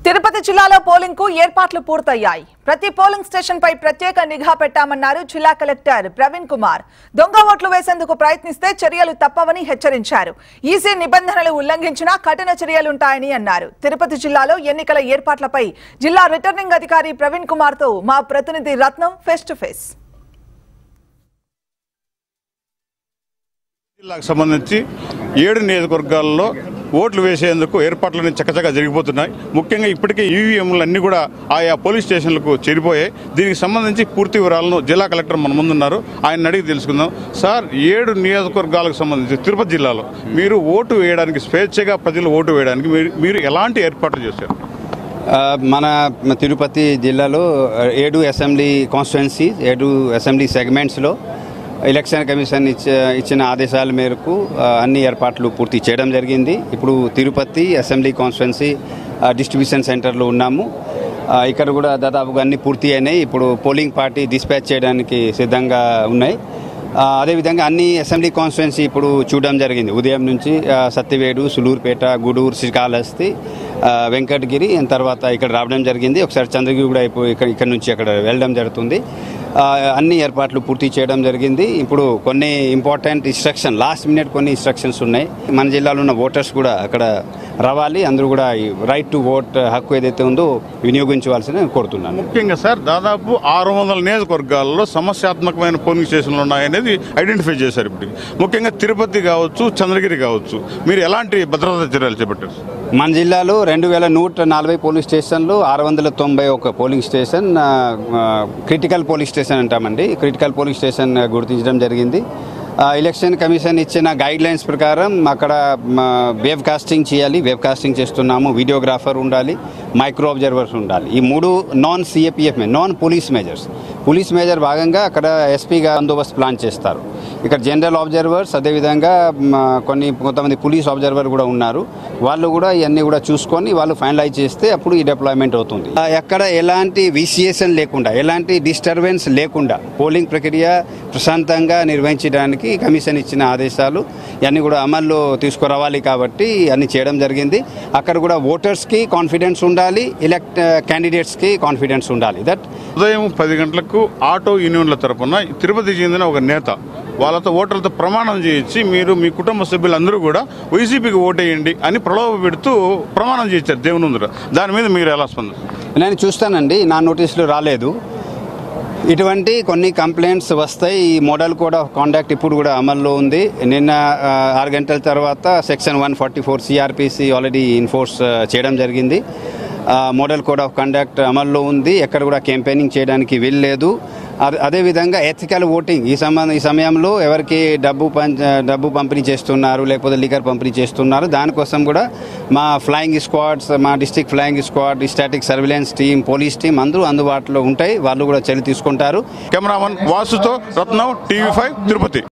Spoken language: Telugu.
తిరుపతి జిల్లాలో పోలింగ్ కు ఏర్పాట్లు పూర్తయ్యాయి ప్రతి పోలింగ్ స్టేషన్ పై ప్రత్యేక నిఘా పెట్టామన్నారు జిల్లా కలెక్టర్ ప్రవీణ్ కుమార్ దొంగ ఓట్లు వేసేందుకు ప్రయత్నిస్తే చర్యలు తప్పవని హెచ్చరించారు ఈసీ నిబంధనలు ఉల్లంఘించినా కఠిన చర్యలుంటాయని అన్నారు తిరుపతి జిల్లాలో ఎన్నికల ఏర్పాట్లపై జిల్లా రిటర్నింగ్ అధికారి ప్రవీణ్ కుమార్ తో మా ప్రతినిధి రత్నం ఫేస్ టు ఫేస్ జిల్లాకు సంబంధించి ఏడు నియోజకవర్గాల్లో ఓట్లు వేసేందుకు ఏర్పాట్లన్నీ చక్కచక్క జరిగిపోతున్నాయి ముఖ్యంగా ఇప్పటికే ఈవీఎంలు అన్ని కూడా ఆయా పోలీస్ స్టేషన్లకు చేరిపోయాయి దీనికి సంబంధించి పూర్తి వివరాలను జిల్లా కలెక్టర్ మన ముందున్నారు ఆయన అడిగి తెలుసుకుందాం సార్ ఏడు నియోజకవర్గాలకు సంబంధించి తిరుపతి జిల్లాలో మీరు ఓటు వేయడానికి స్వేచ్ఛగా ప్రజలు ఓటు వేయడానికి మీరు మీరు ఎలాంటి ఏర్పాట్లు చేశారు ఆ, మన తిరుపతి జిల్లాలో ఏడు అసెంబ్లీ కాన్స్టిట్యున్సీ ఏడు అసెంబ్లీ సెగ్మెంట్స్లో ఎలక్షన్ కమిషన్ ఇచ్చ ఇచ్చిన ఆదేశాల మేరకు ఆ, అన్ని ఏర్పాట్లు పూర్తి చేయడం జరిగింది ఇప్పుడు తిరుపతి అసెంబ్లీ కాన్స్టిట్యున్సీ డిస్ట్రిబ్యూషన్ సెంటర్లో ఉన్నాము ఆ, ఇక్కడ కూడా దాదాపుగా అన్ని పూర్తి అయినాయి ఇప్పుడు పోలింగ్ పార్టీ డిస్పాచ్ చేయడానికి సిద్ధంగా ఉన్నాయి ఆ, అదేవిధంగా అన్ని అసెంబ్లీ కాన్స్టిట్యున్సీ ఇప్పుడు చూడడం జరిగింది ఉదయం నుంచి ఆ, సత్యవేడు సులూరుపేట గూడూరు శ్రీకాళహస్తి ఆ, వెంకటగిరి and తర్వాత ఇక్కడ రావడం జరిగింది ఒకసారి చంద్రగిరి కూడా ఇప్పుడు ఇక్కడ ఇక్కడ నుంచి అక్కడ వెళ్ళడం జరుగుతుంది ఆ, అన్ని ఏర్పాట్లు పూర్తి చేయడం జరిగింది ఇప్పుడు కొన్ని ఇంపార్టెంట్ ఇన్స్ట్రక్షన్ లాస్ట్ మినిట్ కొన్ని ఇన్స్ట్రక్షన్స్ ఉన్నాయి మన జిల్లాలో ఉన్న ఓటర్స్ కూడా అక్కడ రావాలి అందరూ కూడా రైట్ టు ఓట్ హక్కు ఏదైతే ఉందో వినియోగించవలసిన కోరుతున్నాను ముఖ్యంగా సార్ దాదాపు ఆరు వందల నియోజకవర్గాల్లో సమస్యాత్మకమైన పోలింగ్ స్టేషన్లు ఉన్నాయనేది ఐడెంటిఫై చేశారు ఇప్పుడు ముఖ్యంగా తిరుపతి కావచ్చు చంద్రగిరి కావచ్చు మీరు ఎలాంటి భద్రతా చర్యలు చేపట్టారు మన జిల్లాలో రెండు వేల నూట నలభై పోలింగ్ స్టేషన్లు ఆరు వందల తొంభై ఒక పోలింగ్ స్టేషన్ ఆ, ఆ, క్రిటికల్ పోలింగ్ స్టేషన్ అంటామండి క్రిటికల్ పోలింగ్ స్టేషన్ గుర్తించడం జరిగింది ఆ, ఎలక్షన్ కమిషన్ ఇచ్చిన గైడ్ లైన్స్ ప్రకారం అక్కడ మ, వేవ్ కాస్టింగ్ చేయాలి వేవ్ కాస్టింగ్ చేస్తున్నాము వీడియోగ్రాఫర్ ఉండాలి మైక్రో అబ్జర్వర్స్ ఉండాలి ఈ మూడు non CAPF non police measures police measure భాగంగా అక్కడ ఎస్పీగా బందోబస్తు ప్లాన్ చేస్తారు ఇక్కడ జనరల్ అబ్జర్వర్స్ అదేవిధంగా మ, కొన్ని కొంతమంది పోలీస్ అబ్జర్వర్ కూడా ఉన్నారు వాళ్ళు కూడా ఇవన్నీ కూడా చూసుకొని వాళ్ళు ఫైనలైజ్ చేస్తే అప్పుడు ఈ డిప్లాయ్మెంట్ అవుతుంది ఆ, ఎక్కడ ఎలాంటి విసియేషన్ లేకుండా ఎలాంటి డిస్టర్బెన్స్ లేకుండా పోలింగ్ ప్రక్రియ ప్రశాంతంగా నిర్వహించడానికి కమిషన్ ఇచ్చిన ఆదేశాలు ఇవన్నీ కూడా అమల్లో తీసుకురావాలి కాబట్టి అన్ని చేయడం జరిగింది అక్కడ కూడా ఓటర్స్కి కాన్ఫిడెన్స్ ఉండాలి ఎలక్ట్ క్యాండిడేట్స్కి కాన్ఫిడెన్స్ ఉండాలి దట్ ఉదయం పది గంటలకు ఆటో యూనియన్ల తరపున తిరుపతి చెందిన ఒక నేత వాళ్ళతో ఓటర్లతో ప్రమాణం చేయించి మీరు మీ కుటుంబ సభ్యులందరూ కూడా వైసీపీకి ఓటేయండి అని ప్రలోభ పెడుతూ ప్రమాణం చేయించారు దేవుని ముందర దాని మీద మీరు ఎలా స్పందిస్తారు నేను చూస్తానండి నా నోటీసులు రాలేదు ఇటువంటి కొన్ని కంప్లైంట్స్ వస్తాయి ఈ మోడల్ కోడ్ ఆఫ్ కాండక్ట్ ఇప్పుడు కూడా అమల్లో ఉంది నిన్న ఆ, ఆరు గంటల తర్వాత section one forty four CrPC already enforce ఆ, చేయడం జరిగింది ఆ, మోడల్ కోడ్ ఆఫ్ కండక్ట్ అమల్లో ఉంది ఎక్కడ కూడా క్యాంపెయినింగ్ చేయడానికి వీల్లేదు అదే- అదేవిధంగా ఎథికల్ ఓటింగ్ ఈ సంబంధ ఈ సమయంలో ఎవరికి డబ్బు పంచ డబ్బు పంపిణీ చేస్తున్నారు లేకపోతే లిక్కర్ పంపిణీ చేస్తున్నారు దానికోసం కూడా మా ఫ్లయింగ్ స్క్వాడ్స్ మా district flying squad static surveillance team police team అందరూ అందుబాటులో ఉంటాయి వాళ్ళు కూడా చర్య తీసుకుంటారు కెమెరామన్ వాసుతో రత్నం టీవీ ఫైవ్ తిరుపతి